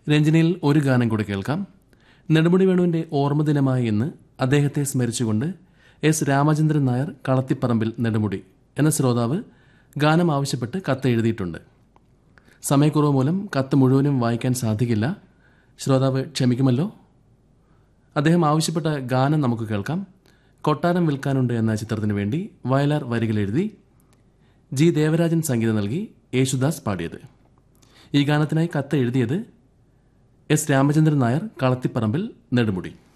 രഞ്ജനിയിൽ ഒരു ഗാനം കൂടി കേൾക്കാം നെടുമുടി വേണുവിന്റെ ഓർമ്മദിനമായ ഇന്ന് അദ്ദേഹത്തെ സ്മരിച്ചുകൊണ്ട് എസ് രാമചന്ദ്രൻ നായർ കളത്തിപ്പറമ്പിൽ നെടുമുടി എന്ന ശ്രോതാവ് ഗാനം ആവശ്യപ്പെട്ട് കത്ത് എഴുതിയിട്ടുണ്ട് സമയക്കുറവ് മൂലം കത്ത് മുഴുവനും വായിക്കാൻ സാധിക്കില്ല ശ്രോതാവ് ക്ഷമിക്കുമല്ലോ അദ്ദേഹം ആവശ്യപ്പെട്ട ഗാനം നമുക്ക് കേൾക്കാം കൊട്ടാരം വിൽക്കാനുണ്ട് എന്ന ചിത്രത്തിന് വേണ്ടി വയലാർ വരികൾ എഴുതി ജി ദേവരാജൻ സംഗീതം നൽകി യേശുദാസ് പാടിയത് ഈ ഗാനത്തിനായി കത്ത് എഴുതിയത് എസ് രാമചന്ദ്രൻ നായർ കളത്തിപ്പറമ്പിൽ നെടുമുടി